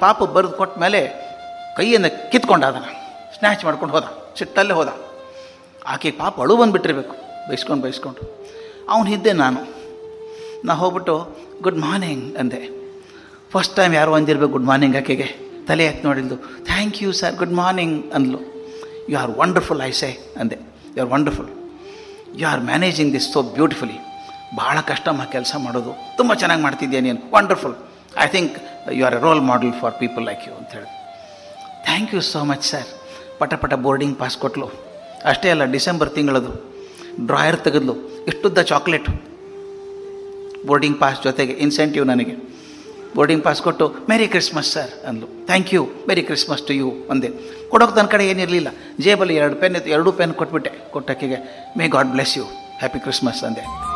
ಪಾಪ ಬರೆದು ಕೊಟ್ಟ ಮೇಲೆ ಕೈಯನ್ನು ಕಿತ್ಕೊಂಡ ಅದನ್ನು ಸ್ನ್ಯಾಚ್ ಮಾಡ್ಕೊಂಡು ಹೋದ ಸಿಟ್ಟಲ್ಲೇ ಹೋದ ಆಕೆ ಪಾಪ ಅಳು ಬಂದುಬಿಟ್ಟಿರ್ಬೇಕು ಬೈಸ್ಕೊಂಡು ಬೈಸ್ಕೊಂಡು ಅವನು ಇದ್ದೆ ನಾನು ನಾ ಹೋಗ್ಬಿಟ್ಟು ಗುಡ್ ಮಾರ್ನಿಂಗ್ ಅಂದೆ ಫಸ್ಟ್ ಟೈಮ್ ಯಾರೋ ಅಂದಿರ್ಬೇಕು ಗುಡ್ ಮಾರ್ನಿಂಗ್ ಆಕೆಗೆ ತಲೆ ಹಾಕಿ ನೋಡಿದ್ದು thank you sir good morning ಅಂದ್ಲು you are wonderful I say ಅಂದೆ you are wonderful you are managing this so beautifully ಭಾಳ ಕಷ್ಟಮ್ಮ ಕೆಲಸ ಮಾಡೋದು ತುಂಬ ಚೆನ್ನಾಗಿ ಮಾಡ್ತಿದ್ಯಾ ನೀನು wonderful I think you are a role model for people like you ಅಂತ ಹೇಳಿ thank you so much sir ಪಟ ಪಟ ಬೋರ್ಡಿಂಗ್ ಪಾಸ್ ಕೊಟ್ಲು ಅಷ್ಟೇ ಅಲ್ಲ ಡಿಸೆಂಬರ್ ತಿಂಗಳದು ಡ್ರಾಯರ್ ತೆಗೆದ್ಲು ಇಷ್ಟುದ್ದ ಚಾಕ್ಲೇಟು ಬೋರ್ಡಿಂಗ್ ಪಾಸ್ ಜೊತೆಗೆ ಇನ್ಸೆಂಟಿವ್ ನನಗೆ ಬೋರ್ಡಿಂಗ್ ಪಾಸ್ ಕೊಟ್ಟು ಮೆರಿ ಕ್ರಿಸ್ಮಸ್ ಸರ್ ಅಂದ್ಲು thank you merry Christmas to you ಅಂದೆ ಕೊಡೋಕೆ ನನ್ನ ಕಡೆ ಏನಿರಲಿಲ್ಲ ಜೇಬಲ್ಲಿ ಎರಡು ಪೆನ್ ಇತ್ತು ಎರಡೂ ಪೆನ್ ಕೊಟ್ಬಿಟ್ಟೆ ಕೊಟ್ಟಕ್ಕಿಗೆ may God bless you happy Christmas ಅಂದೆ